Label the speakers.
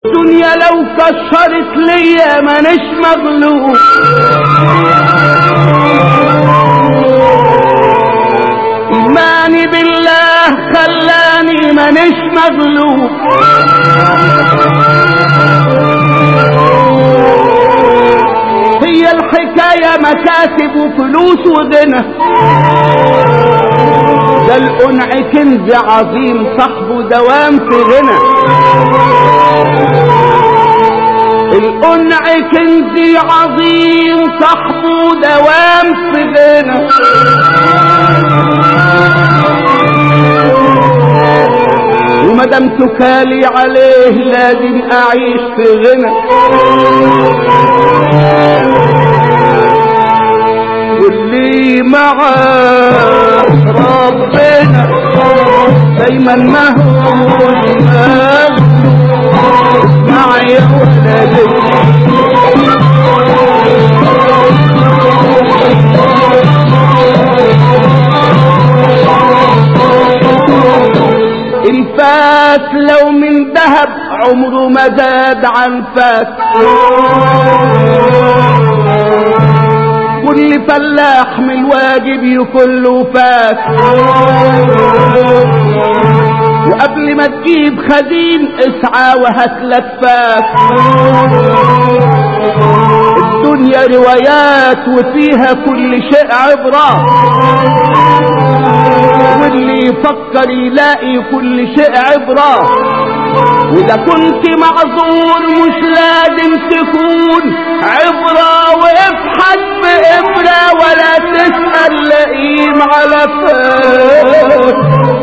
Speaker 1: الدنيا لو كشرت ليا مانيش مغلوب ايماني بالله خلاني مانيش مغلوب هي الحكاية مكاسب وفلوس وغنى ده القنع كنز عظيم صاحبه دوام في غنى القنع كنز عظيم صاحبه دوام في غنى ومدام تكالي عليه لازم اعيش في غنى واللي معاه ربنا دايما ما هو معايا ولدي الفاس لو من ذهب عمره ما زاد عن فاس كل فلاح من الواجب يكون له فاس وقبل ما تجيب خزين اسعى وهاتلك فاس الدنيا روايات وفيها كل شيء عبرة واللي يفكر يلاقي كل شيء عبرة وإذا كنت معذور مش لازم تكون عبرة وافحت بإبرة ولا تسأل لئيم على فاس